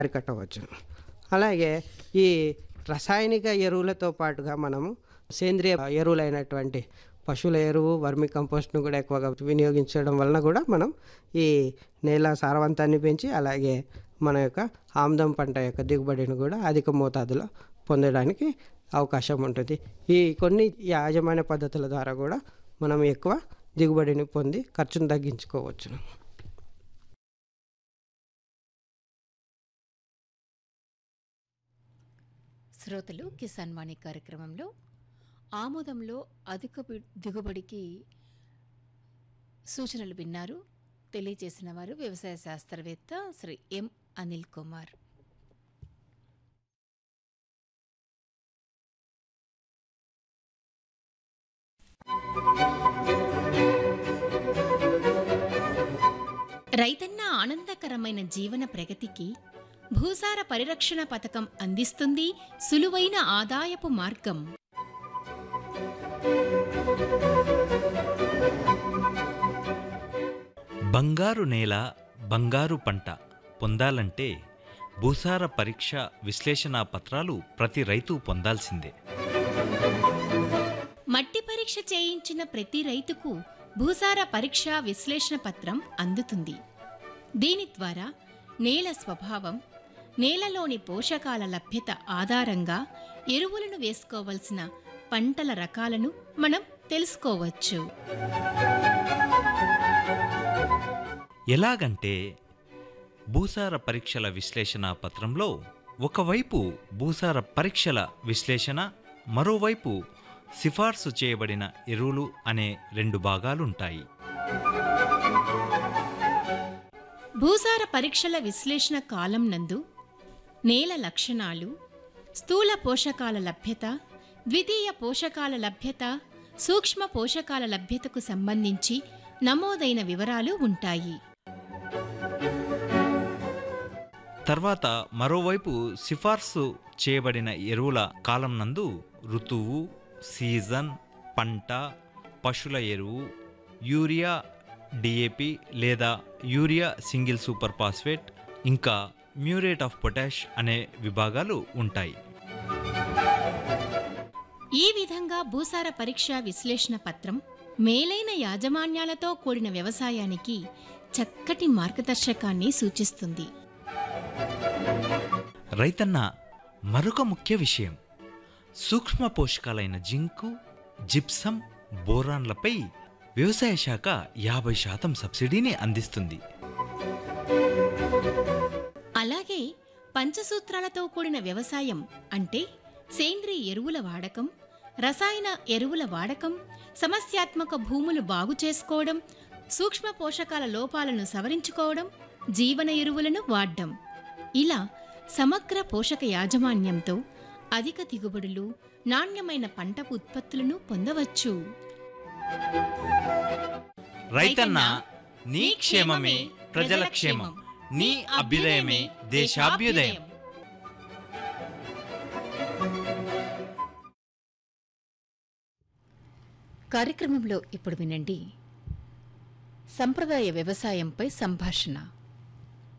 అరికట్టవచ్చు అలాగే ఈ రసాయనిక ఎరువులతో పాటుగా మనము సేంద్రియ ఎరువులైనటువంటి పశువుల ఎరువు వర్మి కంపోస్ట్ను కూడా ఎక్కువగా వినియోగించడం వలన కూడా మనం ఈ నేల సారవంతాన్ని పెంచి అలాగే మన యొక్క ఆమ్దం పంట యొక్క దిగుబడిని కూడా అధిక మోతాదులో పొందడానికి అవకాశం ఉంటుంది ఈ కొన్ని యాజమాన్య పద్ధతుల ద్వారా కూడా మనం ఎక్కువ దిగుబడిని పొంది ఖర్చును తగ్గించుకోవచ్చును శ్రోతలు కిసాన్ వాణి కార్యక్రమంలో ఆమోదంలో అధిక బి- దిగుబడికి సూచనలు విన్నారు తెలియజేసిన వారు వ్యవసాయ శాస్త్రవేత్త శ్రీ ఎం అనిల్ కుమార్ రైతన్న ఆనందకరమైన జీవన ప్రగతికి భూసార పరిరక్షణ పథకం అందిస్తుంది సులువైన ఆదాయపు మార్గం బంగారు నేల బంగారు పంట పొందాలంటే భూసార పరీక్ష విశ్లేషణ పత్రాలు ప్రతి రైతు పొందాల్సిందే మట్టి పరీక్ష చేయించిన ప్రతి రైతుకు భూసార పరీక్ష విశ్లేషణ పత్రం అందుతుంది దీని ద్వారా నేల స్వభావం నేలలోని పోషకాల లభ్యత ఆధారంగా ఎరువులను వేసుకోవలసిన పంటల రకాలను మనం తెలుసుకోవచ్చు ఎలాగంటే భూసార పరీక్షల విశ్లేషణ పత్రంలో ఒకవైపు భూసార పరీక్షల విశ్లేషణ మరోవైపు సిఫార్సు చేయబడిన ఎరువులు అనే రెండు భాగాలుంటాయి భూసార పరీక్షల విశ్లేషణ కాలం నందు నేల లక్షణాలు స్థూల పోషకాల లభ్యత ద్వితీయ పోషకాల లభ్యత సూక్ష్మ పోషకాల లభ్యతకు సంబంధించి నమోదైన వివరాలు ఉంటాయి తర్వాత మరోవైపు సిఫార్సు చేయబడిన ఎరువుల కాలం నందు ఋతువు సీజన్ పంట పశువుల ఎరువు యూరియా డిఏపి లేదా యూరియా సింగిల్ సూపర్ ఫాస్ఫేట్ ఇంకా మ్యూరేట్ ఆఫ్ పొటాష్ అనే విభాగాలు ఉంటాయి ఈ విధంగా భూసార పరీక్ష విశ్లేషణ పత్రం మేలైన యాజమాన్యాలతో కూడిన వ్యవసాయానికి చక్కటి మార్గదర్శకాన్ని సూచిస్తుంది రైతన్న మరొక ముఖ్య విషయం సూక్ష్మ పోషకాలైన జింకు జిప్సం బోరాన్లపై వ్యవసాయ శాఖ యాభై శాతం సబ్సిడీని అందిస్తుంది అలాగే పంచసూత్రాలతో కూడిన వ్యవసాయం అంటే సేంద్రియ ఎరువుల వాడకం రసాయన ఎరువుల వాడకం సమస్యాత్మక భూములు బాగు చేసుకోవడం సూక్ష్మ పోషకాల లోపాలను సవరించుకోవడం జీవన ఎరువులను వాడడం ఇలా సమగ్ర పోషక యాజమాన్యంతో అధిక దిగుబడులు నాణ్యమైన పంట ఉత్పత్తులను పొందవచ్చు రైతన్న నీ క్షేమమే ప్రజల క్షేమం నీ అభ్యుదయమే దేశాభ్యుదయం కార్యక్రమంలో ఇప్పుడు వినండి సంప్రదాయ వ్యవసాయంపై సంభాషణ